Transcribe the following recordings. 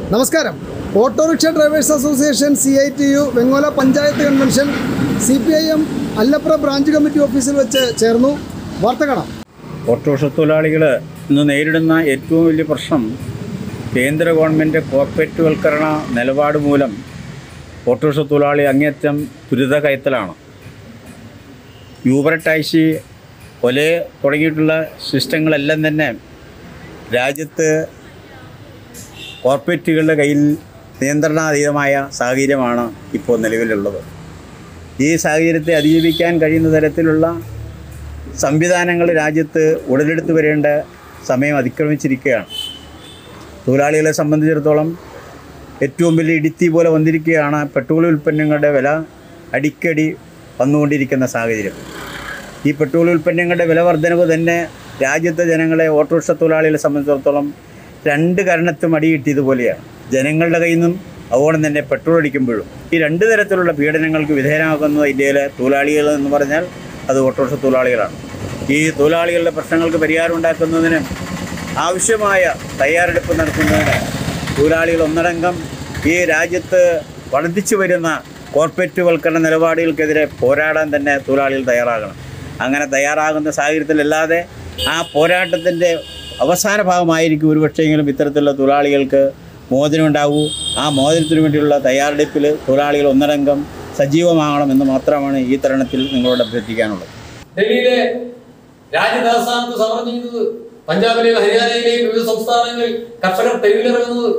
നമസ്കാരം autorickshaw drivers association C I T U Vengola panchayat convention C P I M Allapra branch committee ഓഫീസിൽ വെച്ച് ചേർന്നു വാർത്ത കാണാം ഓട്ടോറിക്ഷ തൊഴിലാളികൾ ഇന്ന് നേരിടുന്ന ഏറ്റവും വലിയ പ്രശ്നം കേന്ദ്ര ഗവൺമെൻറ് കോർപ്പറേറ്റുവൽക്കരണ നിലപാട് മൂലം ഓട്ടോറിക്ഷ തൊഴിലാളി അങ്ങേറ്റം ദുരിത കയറ്റലാണ് യൂബർ ടാക്സി ഒലേ തുടങ്ങിയിട്ടുള്ള സിസ്റ്റങ്ങളെല്ലാം തന്നെ രാജ്യത്ത് കോർപ്പറേറ്റുകളുടെ കയ്യിൽ നിയന്ത്രണാതീതമായ സാഹചര്യമാണ് ഇപ്പോൾ നിലവിലുള്ളത് ഈ സാഹചര്യത്തെ അതിജീവിക്കാൻ കഴിയുന്ന തരത്തിലുള്ള സംവിധാനങ്ങൾ രാജ്യത്ത് ഉടലെടുത്ത് വരേണ്ട സമയം അതിക്രമിച്ചിരിക്കുകയാണ് തൊഴിലാളികളെ സംബന്ധിച്ചിടത്തോളം ഏറ്റവും വലിയ ഇടുത്തി പോലെ വന്നിരിക്കുകയാണ് പെട്രോൾ ഉൽപ്പന്നങ്ങളുടെ വില അടിക്കടി വന്നുകൊണ്ടിരിക്കുന്ന സാഹചര്യം ഈ പെട്രോൾ ഉൽപ്പന്നങ്ങളുടെ വില വർധനവ് തന്നെ രാജ്യത്തെ ജനങ്ങളെ ഓട്ടോറിക്ഷ തൊഴിലാളികളെ സംബന്ധിച്ചിടത്തോളം രണ്ട് കാരണത്തും അടികിട്ടിയതുപോലെയാണ് ജനങ്ങളുടെ കയ്യിൽ നിന്നും അതുപോലെ തന്നെ പെട്രോൾ അടിക്കുമ്പോഴും ഈ രണ്ട് തരത്തിലുള്ള പീഡനങ്ങൾക്ക് വിധേയമാകുന്നത് ഇന്ത്യയിലെ തൊഴിലാളികൾ എന്ന് പറഞ്ഞാൽ അത് ഓട്ടോറിക്ഷ തൊഴിലാളികളാണ് ഈ തൊഴിലാളികളുടെ പ്രശ്നങ്ങൾക്ക് പരിഹാരം ഉണ്ടാക്കുന്നതിന് ആവശ്യമായ തയ്യാറെടുപ്പ് നടത്തുന്നതിന് തൊഴിലാളികൾ ഒന്നടങ്കം ഈ രാജ്യത്ത് വർദ്ധിച്ചു വരുന്ന കോർപ്പറേറ്റുവൽക്കരണ നിലപാടുകൾക്കെതിരെ പോരാടാൻ തന്നെ തൊഴിലാളികൾ തയ്യാറാകണം അങ്ങനെ തയ്യാറാകുന്ന സാഹചര്യത്തിലല്ലാതെ ആ പോരാട്ടത്തിൻ്റെ അവസാന ഭാഗമായിരിക്കും ഒരുപക്ഷെങ്കിലും ഇത്തരത്തിലുള്ള തൊഴിലാളികൾക്ക് മോചനം ഉണ്ടാകൂ ആ മോചനത്തിനു വേണ്ടിയുള്ള തയ്യാറെടുപ്പിൽ തൊഴിലാളികൾ ഒന്നടങ്കം സജീവമാകണമെന്ന് മാത്രമാണ് ഈ തരുണത്തിൽ നിങ്ങളോട് അഭ്യർത്ഥിക്കാനുള്ളത് ഡൽഹിയിലെ രാജ്യതലസ്ഥാനത്ത് സമരം ചെയ്യുന്നത് പഞ്ചാബിലെയും ഹരിയാനയിലെയും വിവിധ സംസ്ഥാനങ്ങളിൽ കർഷകർ തെരുവിലിറങ്ങുന്നത്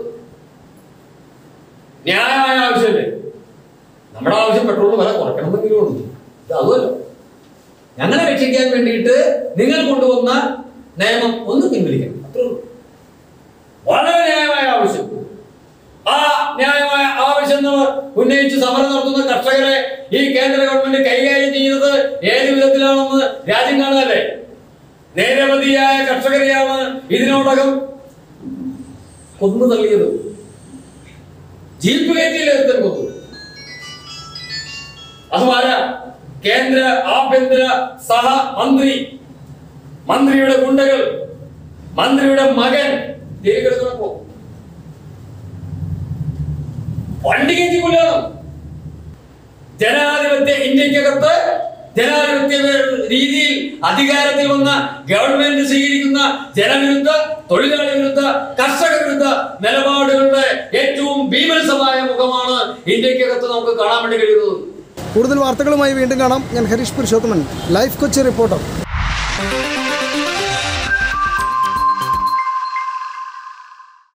ന്യായമായ ആവശ്യമല്ലേ നമ്മുടെ ആവശ്യം പെട്രോൾ വില കുറയ്ക്കണമെന്നെങ്കിലും ഉണ്ട് ഇത് അതുമല്ല ഞങ്ങളെ രക്ഷിക്കാൻ വേണ്ടിയിട്ട് നിങ്ങൾ കൊണ്ടുവന്ന നിയമം ഒന്ന് പിൻവലിക്കണം അത്രേ ഉള്ളൂ. വളരെ ന്യായമായ ആവശ്യം ആ ന്യായമായ ആവശ്യം നമ്മൾ ഉന്നയിച്ച് സമരം നടത്തുന്ന കർഷകരെ ഈ കേന്ദ്ര ഗവൺമെന്റ് കൈകാര്യം ചെയ്യുന്നത് ഏത് വിധത്തിലാണെന്ന് രാജ്യം കാണുകയല്ലേ നിരവധിയായ കർഷകരെയാണ് ഇതിനോടകം കൊന്നു തള്ളിയത് ജീപ്പ് കയറ്റിയിൽ ഒരുത്തൻ കൊന്നു അതുമാരാ കേന്ദ്ര ആഭ്യന്തര സഹമന്ത്രി മന്ത്രിയുടെ ഗുണ്ടകൾ മന്ത്രിയുടെ മകൻ ജയിലിൽ കിടക്കുന്നപ്പോ വണ്ടി കയറ്റി കൊല്ലണം ജനാധിപത്യ ഇന്ത്യക്കകത്ത് ജനാധിപത്യ രീതിയിൽ അധികാരത്തിൽ വന്ന ഗവൺമെന്റ് സ്വീകരിക്കുന്ന ജനവിരുദ്ധ തൊഴിലാളി വിരുദ്ധ കർഷക വിരുദ്ധ നിലപാടുകളുടെ ഏറ്റവും ഭീമത്സമായ മുഖമാണ് ഇന്ത്യക്കകത്ത് നമുക്ക് കാണാൻ വേണ്ടി കഴിയുന്നത് കൂടുതൽ വാർത്തകളുമായി വീണ്ടും കാണാം ഞാൻ ഹരീഷ് പുരുഷോത്തമൻ ലൈഫ് കൊച്ചി റിപ്പോർട്ടർ